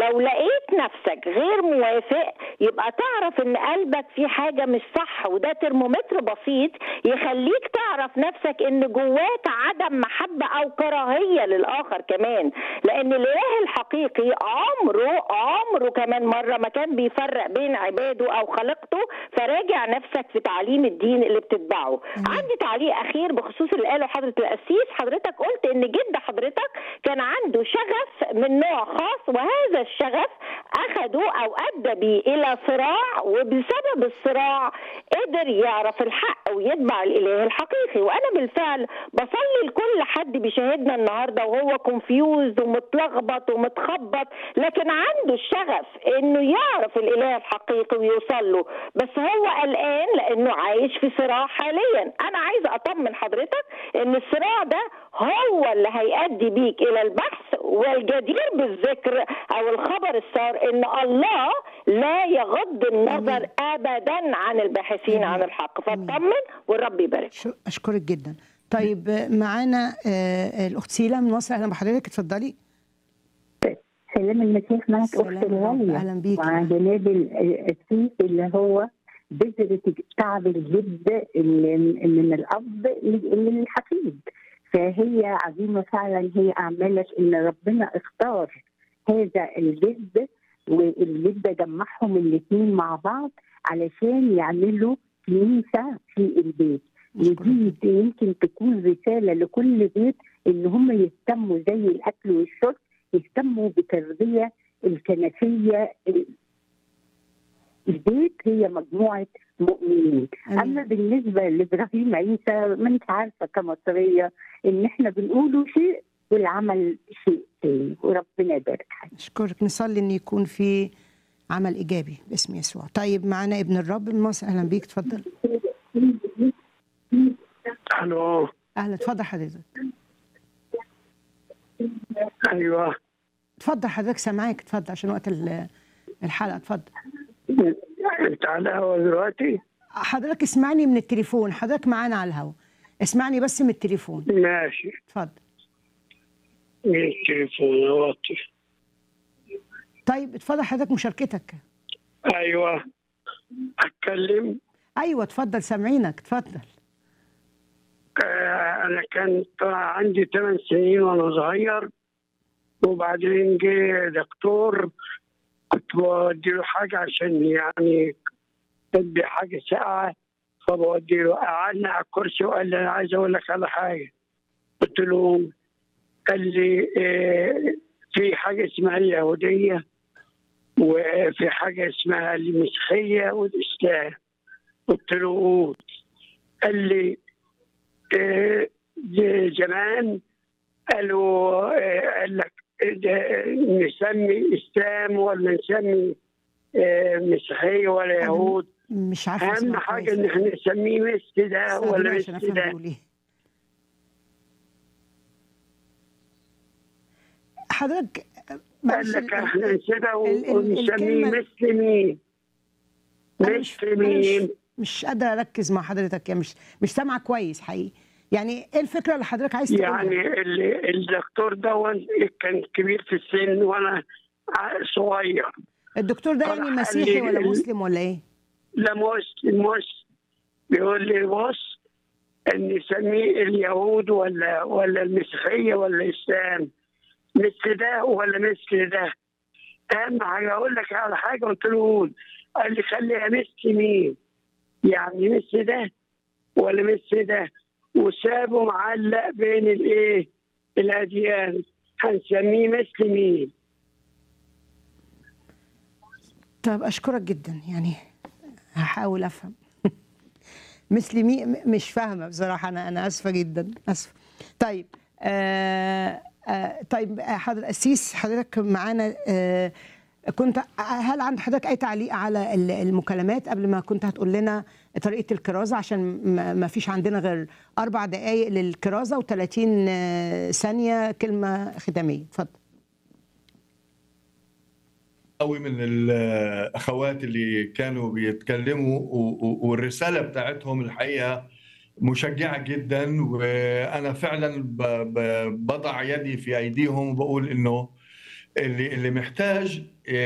لو لقيت نفسك غير موافق يبقى تعرف ان قلبك في حاجه مش صح وده ترمومتر بسيط يخليك تعرف نفسك ان جواك عدم محبه او كراهيه للاخر كمان لان الاله الحقيقي عمره عمره كمان مره ما كان بيفرق بين عباده او خليقته فراجع نفسك في تعليم الدين اللي بتتبعه عندي تعليق اخير بخصوص اللي قاله حضره القسيس حضرتك قلت ان جد حضرتك كان عنده شغف من نوع خاص وهذا الشغف اخده او ادى بيه الى صراع وبسبب الصراع قدر يعرف الحق ويتبع الاله الحقيقي وانا بالفعل بصلي لكل حد بيشاهدنا النهارده وهو كونفيوزد ومتلخبط ومتخبط لكن عنده الشغف انه يعرف الاله الحقيقي ويوصل له بس هو قلقان لانه عايش في صراع حاليا انا عايزه اطمن حضرتك ان الصراع ده هو اللي هيؤدي بيك الى البحث والجدير بالذكر او الخبر السار ان الله لا يغض النظر ابدا عن الباحثين عن الحق فاطمن والرب يبارك شو- اشكرك جدا طيب آه، معانا آه، الاخت سيلا من مصر اهلا بحضرتك اتفضلي سلام المسيح معك سلام اخت الرب، الغاليه أهلا بيكي. مع جناب ال- السيف اللي هو بذرة تعب الجد اللي من الاب للحفيد فهي عظيمه فعلا هي اعمالك ان ربنا اختار هذا الجد والجد جمعهم الاثنين مع بعض علشان يعملوا كنيسه في البيت ودي يمكن تكون رساله لكل بيت ان هم يهتموا زي الاكل والشرب يهتموا بتربيه الكنسيه البيت هي مجموعه مؤمنين آمين. اما بالنسبه لابراهيم عيسى ما انت عارفه كمصريه ان احنا بنقوله شيء والعمل شيء تاني وربنا يبارك حياتك اشكرك نصلي ان يكون في عمل ايجابي باسم يسوع طيب معانا ابن الرب من مصر اهلا بيك اتفضل الو اهلا اتفضل حضرتك ايوه اتفضل حضرتك سامعاك اتفضل عشان وقت ال- الحلقه اتفضل انت على الهوا دلوقتي حضرتك اسمعني من التليفون حضرتك معانا على الهوا اسمعني بس من التليفون ماشي اتفضل من التليفون واطي طيب اتفضل حضرتك مشاركتك ايوه اتكلم ايوه اتفضل سامعينك اتفضل آه انا كان طلع عندي 8 سنين وانا صغير وبعدين جه دكتور كنت بودي له حاجه عشان يعني تدي حاجه ساقعه فبودي له قعدنا على الكرسي وقال لي انا عايز اقول لك على حاجه قلت له قال لي آه، في حاجه اسمها اليهوديه وفي حاجه اسمها المسيحيه والاسلام قلت له قول قال لي آه، زمان قالوا آه، قال لك ده نسمي اسلام ولا نسمي آه، مسيحيه ولا يهود مش عارفه اهم اسمع حاجه كويس. ان احنا نسميه مثل ده استأذنك ولا عشان مثل افهم ده بيقول ايه حضرتك قال معلش لك ال- احنا نسيبها ال- ال- ونسميه الكلمة- مثل مين أنا مش مثل أنا مش مين مش قادره اركز مع حضرتك يعني مش مش سامعه كويس حقيقي يعني ايه الفكره اللي حضرتك عايز تقولها يعني ال- الدكتور ده كان كبير في السن وانا ع- صغير الدكتور ده يعني قال مسيحي لي ولا ال- مسلم ولا ايه لا مسلم مسلم بيقول لي بص ان نسميه اليهود ولا ولا المسيحيه ولا الاسلام مثل ده ولا مثل ده اهم حاجه اقول لك على حاجه قلت له قول قال لي خليها مثل مين يعني مثل ده ولا مثل ده وسابه معلق بين الايه الاديان هنسميه مثل مين طب اشكرك جدا يعني هحاول افهم مثل مي م- مش فاهمه بصراحه انا انا اسفه جدا اسفه طيب آه آه طيب آه، حضر قسيس حضرتك معانا آه كنت هل عند حضرتك اي تعليق على ال- المكالمات قبل ما كنت هتقول لنا طريقه الكرازه عشان ما- ما فيش عندنا غير اربع دقائق للكرازه و30 ثانيه كلمه ختاميه اتفضل قوي من الاخوات اللي كانوا بيتكلموا و- و- والرساله بتاعتهم الحقيقه مشجعه جدا وانا فعلا ب- ب- بضع يدي في ايديهم وبقول انه اللي اللي محتاج